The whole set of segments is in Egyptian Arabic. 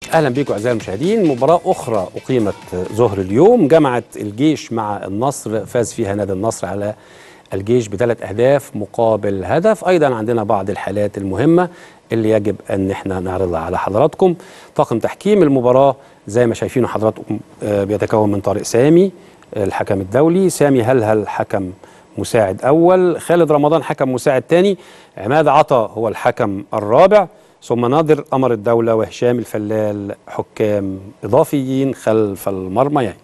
اهلا بكم اعزائي المشاهدين مباراه اخرى اقيمت ظهر اليوم جمعت الجيش مع النصر فاز فيها نادي النصر على الجيش بثلاث اهداف مقابل هدف ايضا عندنا بعض الحالات المهمه اللي يجب ان احنا نعرضها على حضراتكم طاقم تحكيم المباراه زي ما شايفينه حضراتكم آه، بيتكون من طارق سامي آه، الحكم الدولي سامي هلهل حكم مساعد اول خالد رمضان حكم مساعد ثاني عماد عطا هو الحكم الرابع ثم ناظر قمر الدوله وهشام الفلال حكام اضافيين خلف المرمى يعني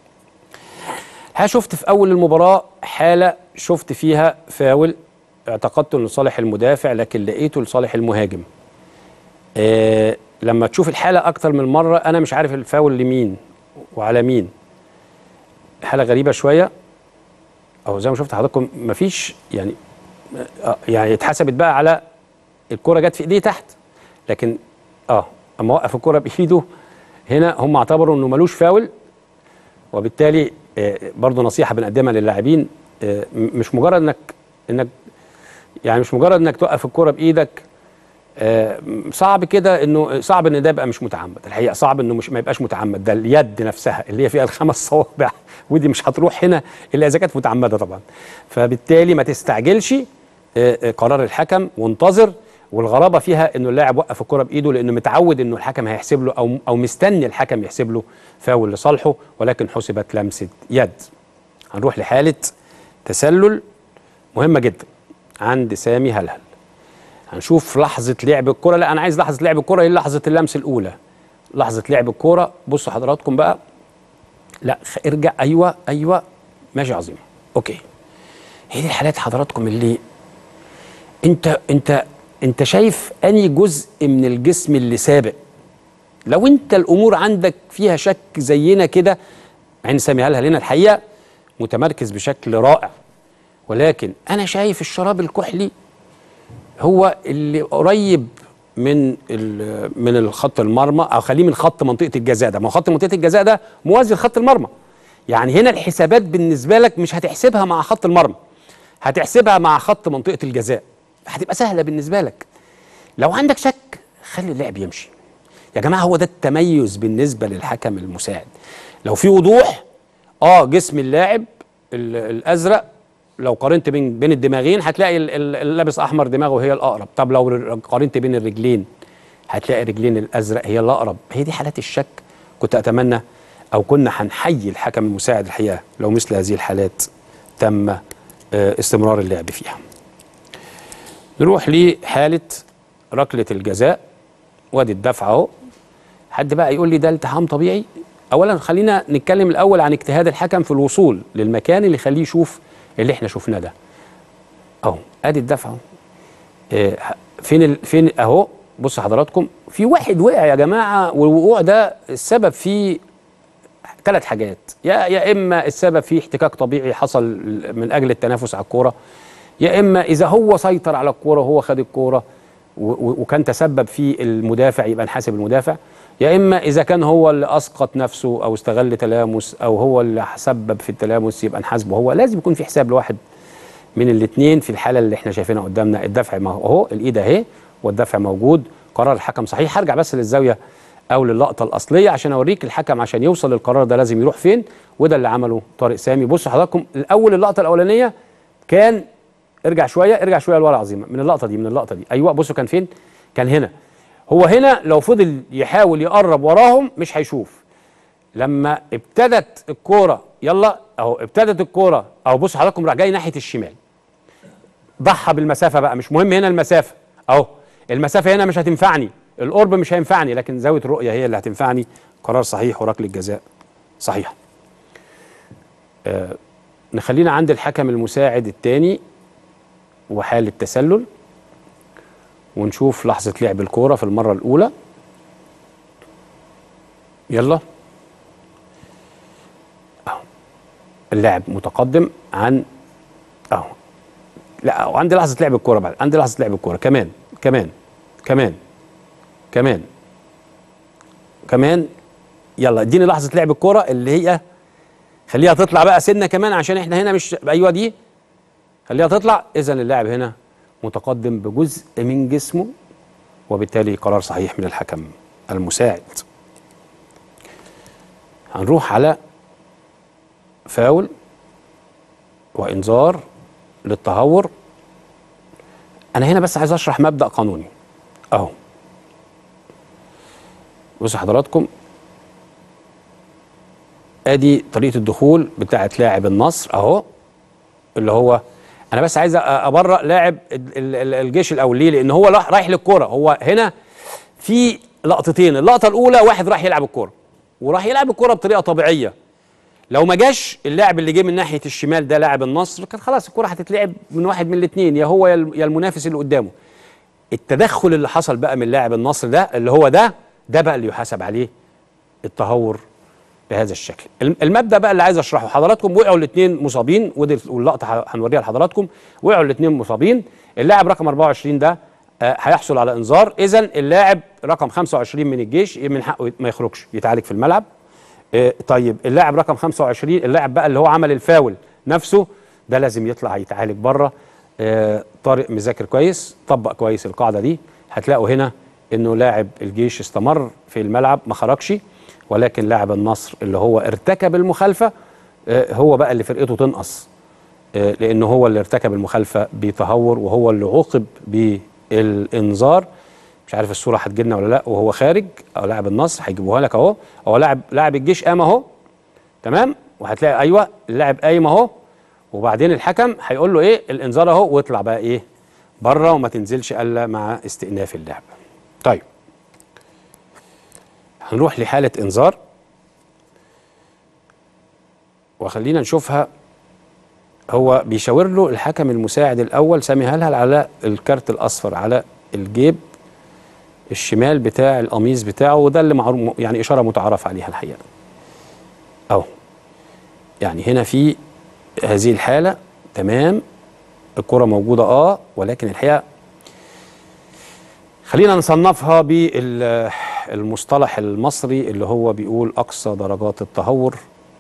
ها شفت في اول المباراه حاله شفت فيها فاول اعتقدت انه لصالح المدافع لكن لقيته لصالح المهاجم آه لما تشوف الحاله اكتر من مره انا مش عارف الفاول لمين وعلى مين حاله غريبه شويه او زي ما شفت حضراتكم مفيش يعني آه، يعني اتحسبت بقى على الكره جت في ايديه تحت لكن اه اما وقف الكره بايده هنا هم اعتبروا انه ملوش فاول وبالتالي آه، برضه نصيحه بنقدمها للاعبين آه، م- مش مجرد انك انك يعني مش مجرد انك توقف الكره بايدك آه، م- صعب كده انه صعب ان ده يبقى مش متعمد الحقيقه صعب انه مش ما يبقاش متعمد ده اليد نفسها اللي هي فيها الخمس صوابع ودي مش هتروح هنا الا اذا كانت متعمده طبعا فبالتالي ما تستعجلش آه، آه، قرار الحكم وانتظر والغرابه فيها انه اللاعب وقف الكره بايده لانه متعود انه الحكم هيحسب له او او مستني الحكم يحسب له فاول لصالحه ولكن حسبت لمسه يد هنروح لحاله تسلل مهمه جدا عند سامي هلهل هنشوف لحظه لعب الكره لا انا عايز لحظه لعب الكره هي لحظه اللمس الاولى لحظه لعب الكره بصوا حضراتكم بقى لا خ- ارجع ايوه ايوه ماشي عظيم اوكي هي دي الحالات حضراتكم اللي انت انت انت شايف اني جزء من الجسم اللي سابق لو انت الامور عندك فيها شك زينا كده مع ان سامي هلهل هنا الحقيقه متمركز بشكل رائع ولكن انا شايف الشراب الكحلي هو اللي قريب من ال- من الخط المرمى او خليه من خط منطقه الجزاء ده ما هو خط منطقه الجزاء ده موازي لخط المرمى يعني هنا الحسابات بالنسبه لك مش هتحسبها مع خط المرمى هتحسبها مع خط منطقه الجزاء هتبقى سهله بالنسبه لك لو عندك شك خلي اللعب يمشي يا جماعه هو ده التميز بالنسبه للحكم المساعد لو في وضوح اه جسم اللاعب ال- الازرق لو قارنت بين بين الدماغين هتلاقي ال- ال- اللي لابس احمر دماغه هي الاقرب طب لو ر- قارنت بين الرجلين هتلاقي رجلين الازرق هي الاقرب هي دي حالات الشك كنت اتمنى او كنا هنحيي الحكم المساعد الحقيقه لو مثل هذه الحالات تم آه، استمرار اللعب فيها نروح لحاله ركله الجزاء وادي الدفع اهو حد بقى يقول لي ده التحام طبيعي اولا خلينا نتكلم الاول عن اجتهاد الحكم في الوصول للمكان اللي يخليه يشوف اللي احنا شفناه ده اهو ادي الدفع اهو آه، فين ال... فين اهو بص حضراتكم في واحد وقع يا جماعه والوقوع ده السبب فيه ثلاث حاجات يا يا اما السبب فيه احتكاك طبيعي حصل من اجل التنافس على الكوره يا اما اذا هو سيطر على الكوره وهو خد الكوره و- و- وكان تسبب في المدافع يبقى نحاسب المدافع يا اما اذا كان هو اللي اسقط نفسه او استغل تلامس او هو اللي سبب في التلامس يبقى نحاسبه هو لازم يكون في حساب لواحد من الاثنين في الحاله اللي احنا شايفينها قدامنا الدفع ما هو اهو الايد اهي والدفع موجود قرار الحكم صحيح هرجع بس للزاويه او للقطه الاصليه عشان اوريك الحكم عشان يوصل للقرار ده لازم يروح فين وده اللي عمله طارق سامي بصوا حضراتكم الاول اللقطه الاولانيه كان ارجع شويه ارجع شويه لورا عظيمه من اللقطه دي من اللقطه دي ايوه بصوا كان فين كان هنا هو هنا لو فضل يحاول يقرب وراهم مش هيشوف لما ابتدت الكوره يلا اهو ابتدت الكوره اهو بصوا حضراتكم راح جاي ناحيه الشمال ضحى بالمسافه بقى مش مهم هنا المسافه اهو المسافه هنا مش هتنفعني القرب مش هينفعني لكن زاويه الرؤيه هي اللي هتنفعني قرار صحيح وركله جزاء صحيح آه نخلينا عند الحكم المساعد الثاني وحاله تسلل ونشوف لحظه لعب الكوره في المره الاولى يلا اهو اللاعب متقدم عن اهو لا وعندي لحظه لعب الكوره بعد عندي لحظه لعب الكوره كمان كمان كمان كمان كمان يلا اديني لحظه لعب الكوره اللي هي خليها تطلع بقى سنه كمان عشان احنا هنا مش ايوه دي خليها تطلع اذا اللاعب هنا متقدم بجزء من جسمه وبالتالي قرار صحيح من الحكم المساعد هنروح على فاول وانذار للتهور انا هنا بس عايز اشرح مبدا قانوني اهو بصوا حضراتكم ادي طريقه الدخول بتاعه لاعب النصر اهو اللي هو انا بس عايز أ- ابرأ لاعب ال- ال- الجيش الاول ليه لان هو راح رايح للكوره هو هنا في لقطتين اللقطه الاولى واحد راح يلعب الكوره وراح يلعب الكوره بطريقه طبيعيه لو ما جاش اللاعب اللي جه من ناحيه الشمال ده لاعب النصر كان خلاص الكوره هتتلعب من واحد من الاثنين يا هو يا الم- يا المنافس اللي قدامه التدخل اللي حصل بقى من لاعب النصر ده اللي هو ده ده بقى اللي يحاسب عليه التهور بهذا الشكل الم- المبدا بقى اللي عايز اشرحه حضراتكم وقعوا الاثنين مصابين ودي واللقطه ه- هنوريها لحضراتكم وقعوا الاثنين مصابين اللاعب رقم 24 ده آه، هيحصل على انذار اذا اللاعب رقم 25 من الجيش من حقه ما يخرجش يتعالج في الملعب آه، طيب اللاعب رقم 25 اللاعب بقى اللي هو عمل الفاول نفسه ده لازم يطلع يتعالج بره آه، طارق مذاكر كويس طبق كويس القاعده دي هتلاقوا هنا انه لاعب الجيش استمر في الملعب ما خرجش ولكن لاعب النصر اللي هو ارتكب المخالفه آه، هو بقى اللي فرقته تنقص آه، لانه هو اللي ارتكب المخالفه بتهور وهو اللي عوقب بالانذار مش عارف الصوره هتجيلنا ولا لا وهو خارج او لاعب النصر هيجيبوها لك اهو هو لاعب لاعب الجيش قام اهو تمام وهتلاقي ايوه اللاعب قايم اهو وبعدين الحكم هيقول له ايه الانذار اهو واطلع بقى ايه بره وما تنزلش الا مع استئناف اللعب طيب هنروح لحاله انذار وخلينا نشوفها هو بيشاور له الحكم المساعد الاول سامي هلهل على الكارت الاصفر على الجيب الشمال بتاع القميص بتاعه وده اللي معروف يعني اشاره متعارف عليها الحقيقه اهو يعني هنا في هذه الحاله تمام الكره موجوده اه ولكن الحقيقه خلينا نصنفها بالمصطلح المصري اللي هو بيقول اقصى درجات التهور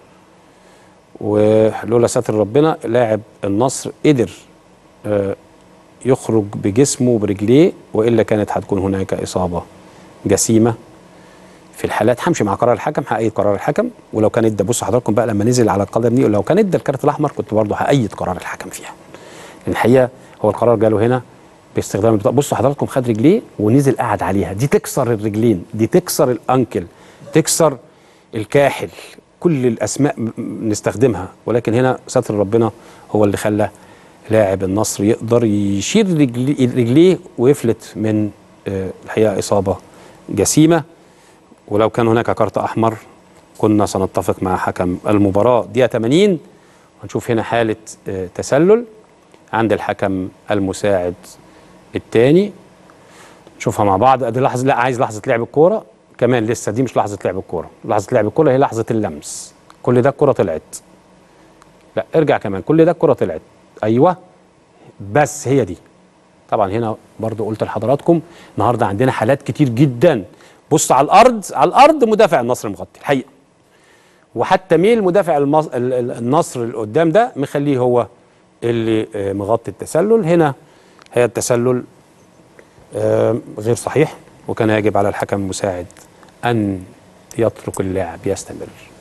ولولا ستر ربنا لاعب النصر قدر آه، يخرج بجسمه وبرجليه والا كانت هتكون هناك اصابه جسيمه في الحالات همشي مع قرار الحكم هأيد قرار الحكم ولو كان ادى بصوا حضراتكم بقى لما نزل على القدم دي ولو كان ادى الكارت الاحمر كنت برضه هأيد قرار الحكم فيها لان الحقيقه هو القرار جاله هنا باستخدام البطاقه بصوا حضراتكم خد رجليه ونزل قعد عليها دي تكسر الرجلين دي تكسر الانكل تكسر الكاحل كل الاسماء م- م- نستخدمها ولكن هنا ستر ربنا هو اللي خلى لاعب النصر يقدر يشيل رجلي- رجليه ويفلت من آه، الحقيقه اصابه جسيمه ولو كان هناك كارت احمر كنا سنتفق مع حكم المباراه دقيقه 80 هنشوف هنا حاله آه، تسلل عند الحكم المساعد الثاني نشوفها مع بعض ادي لحظه لا عايز لحظه لعب الكوره كمان لسه دي مش لحظه لعب الكوره لحظه لعب الكوره هي لحظه اللمس كل ده الكوره طلعت لا ارجع كمان كل ده الكوره طلعت ايوه بس هي دي طبعا هنا برضو قلت لحضراتكم النهارده عندنا حالات كتير جدا بص على الارض على الارض مدافع النصر مغطي الحقيقه وحتى ميل مدافع المص... ال- ال- النصر اللي قدام ده مخليه هو اللي آه، مغطي التسلل هنا هي التسلل آه، غير صحيح وكان يجب على الحكم المساعد ان يترك اللاعب يستمر